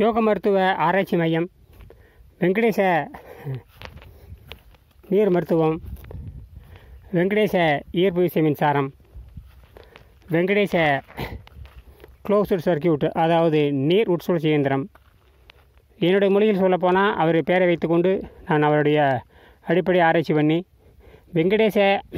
யோக மருத்துவ ஆராய்ச்சி மையம் வெங்கடேச நீர் மருத்துவம் வெங்கடேச ஈர்ப்பு விசை மின்சாரம் வெங்கடேச க்ளோஸ்டு சர்க்கியூட் அதாவது நீர் உட்சுழற்சி இயந்திரம் என்னுடைய மொழியில் சொல்லப்போனால் அவர் பேரை வைத்துக்கொண்டு நான் அவருடைய அடிப்படை ஆராய்ச்சி பண்ணி வெங்கடேச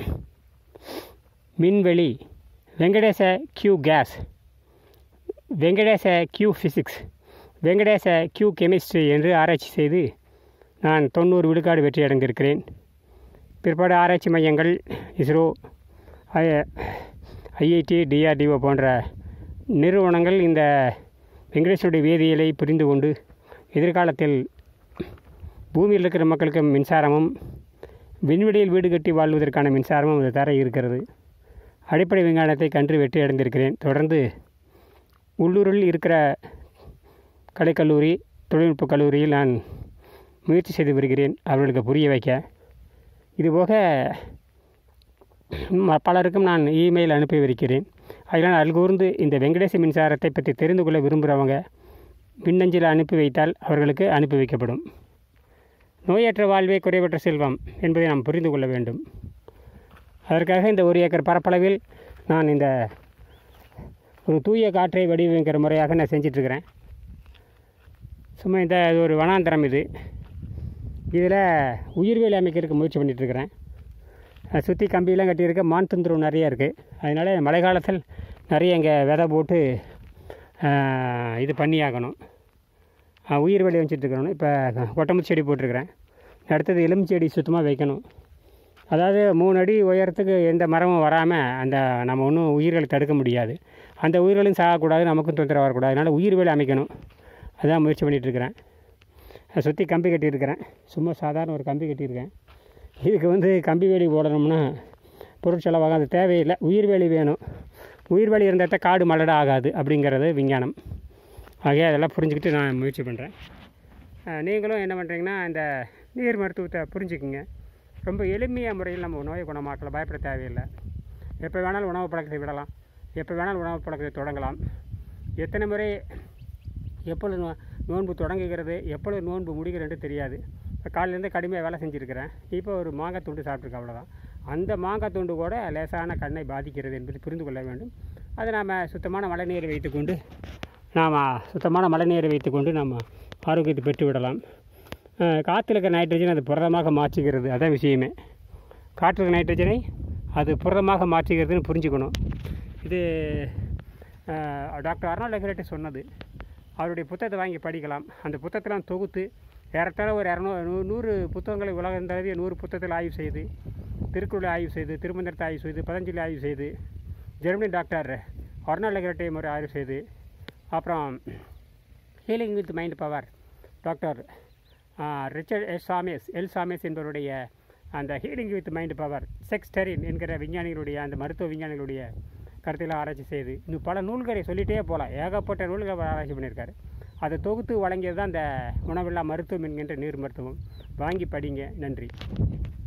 மின்வெளி வெங்கடேச கியூ கேஸ் Venkatesa Q physics Venkatesa Q chemistry என்று ஆராய்ச்சி செய்து நான் தொண்ணூறு விழுக்காடு வெற்றி அடைந்திருக்கிறேன் பிற்பாடு ஆராய்ச்சி மையங்கள் இஸ்ரோ ஐஐடி டிஆர்டிஓ போன்ற நிறுவனங்கள் இந்த வெங்கடேஸ்வருடைய வேதியியலை புரிந்து கொண்டு எதிர்காலத்தில் பூமியில் இருக்கிற மக்களுக்கு மின்சாரமும் விண்வெளியில் வீடு கட்டி வாழ்வதற்கான மின்சாரமும் அது தர இருக்கிறது அடிப்படை விஞ்ஞானத்தை கன்று வெற்றி அடைந்திருக்கிறேன் தொடர்ந்து உள்ளூரில் இருக்கிற கலைக்கல்லூரி தொழில்நுட்ப கல்லூரியில் நான் முயற்சி செய்து வருகிறேன் அவர்களுக்கு புரிய வைக்க இதுபோக ம- பலருக்கும் நான் இமெயில் அனுப்பி வருகிறேன் அதனால் அல்கூர்ந்து இந்த வெங்கடேச மின்சாரத்தை பற்றி தெரிந்து கொள்ள விரும்புகிறவங்க மின்னஞ்சல் அனுப்பி வைத்தால் அவர்களுக்கு அனுப்பி வைக்கப்படும் நோயற்ற வாழ்வே குறைவற்ற செல்வம் என்பதை நாம் புரிந்து கொள்ள வேண்டும் அதற்காக இந்த ஒரு ஏக்கர் பரப்பளவில் நான் இந்த ஒரு தூய காற்றை வடிவமைக்கிற முறையாக நான் செஞ்சிட்ருக்கிறேன் சும்மா இந்த இது ஒரு வனாந்தரம் இது இதில் உயிர்வேலி அமைக்கிறதுக்கு முயற்சி பண்ணிகிட்ருக்கிறேன் சுற்றி கம்பியெல்லாம் கட்டியிருக்க மான் தொந்தரவு நிறைய இருக்குது அதனால் மழை காலத்தில் நிறைய இங்கே விதை போட்டு ஆஹ், இது பண்ணி ஆகணும் ஆஹ், உயிர் வேலி வச்சுட்ருக்கணும் இப்போ கொட்டமுச்சி செடி போட்டிருக்கிறேன் அடுத்தது எலும்பு செடி சுத்தமாக வைக்கணும் அதாவது மூணு அடி உயரத்துக்கு எந்த மரமும் வராமல் அந்த நம்ம ஒன்றும் உயிர்களை தடுக்க முடியாது அந்த உயிர்களும் சாகக்கூடாது நமக்கும் தொந்தரவு வரக்கூடாது அதனால் உயிர் வேலி அமைக்கணும் அதான் முயற்சி பண்ணிகிட்ருக்கிறேன் சுற்றி கம்பி கட்டியிருக்கிறேன் சும்மா சாதாரண ஒரு கம்பி கட்டியிருக்கேன் இதுக்கு வந்து கம்பி வேலி போடணும்னா பொருட்செலவாக அது தேவையில்லை உயிர் வேலி வேணும் உயிர் வேலி இருந்தால் தான் காடு மலட ஆகாது அப்படிங்கிறது விஞ்ஞானம் ஆகையா அதெல்லாம் புரிஞ்சுக்கிட்டு நான் முயற்சி பண்ணுறேன் நீங்களும் என்ன பண்ணுறீங்கன்னா இந்த நீர் மருத்துவத்தை புரிஞ்சுக்குங்க ரொம்ப எளிமையான முறையில் நம்ம நோயை குணமாக்கலாம் பயப்பட தேவையில்லை எப்போ வேணாலும் உணவு பழக்கத்தை விடலாம் எப்போ வேணாலும் உணவு பழக்கத்தை தொடங்கலாம் எத்தனை முறை எப்பொழுது நோ நோன்பு தொடங்குகிறது எப்பொழுது நோன்பு முடிகிறேன்னு தெரியாது இப்போ காலையிலேருந்து கடுமையாக வேலை செஞ்சுருக்கிறேன் இப்போ ஒரு மாங்காய் துண்டு சாப்பிட்ருக்கேன் அவ்வளோதான் அந்த மாங்காய் துண்டு கூட லேசான கண்ணை பாதிக்கிறது என்பது புரிந்து கொள்ள வேண்டும் அதை நாம் சுத்தமான மழைநீரை வைத்துக்கொண்டு நாம் சுத்தமான மழைநீரை வைத்துக்கொண்டு நாம் ஆரோக்கியத்தை பெற்று விடலாம் அஹ், காற்றுல இருக்கிற நைட்ரஜன் அது புரதமாக மாற்றுகிறது அதான் விஷயமே காற்றுல இருக்கிற நைட்ரஜனை அது புரதமாக மாற்றுகிறதுன்னு புரிஞ்சுக்கணும் இது அஹ், டாக்டர் அர்னால்ட் லெகரேட்டு சொன்னது அவருடைய புத்தகத்தை வாங்கி படிக்கலாம் அந்த புத்தகத்தெல்லாம் தொகுத்து ஏறத்தாழ ஒரு இரநூறு நூ- நூறு புத்தகங்களை உலகம் தழுவிய நூறு புத்தகத்தில் ஆய்வு செய்து திருக்குறளை ஆய்வு செய்து திருமந்திரத்தை ஆய்வு செய்து பதஞ்சலி ஆய்வு செய்து ஜெர்மனி டாக்டர் அர்னால்ட் லெகரேட்டை முறை ஆய்வு செய்து அப்புறம் healing with mind power doctor Richard S சாமேஸ் எல் சாமேஸ் என்பவருடைய அந்த ஹீலிங் வித் மைண்ட் பவர் செக்ஸ்டரின் என்கிற விஞ்ஞானிகளுடைய அந்த மருத்துவ விஞ்ஞானிகளுடைய கருத்தில் ஆராய்ச்சி செய்து இன்னும் பல நூல்களை சொல்லிகிட்டே போகலாம் ஏகப்பட்ட நூல்களை அவர் ஆராய்ச்சி பண்ணியிருக்காரு அதை தொகுத்து வழங்கியது தான் இந்த உணவில்லா மருத்துவம் என்கின்ற நீர் மருத்துவம் வாங்கி படிங்க நன்றி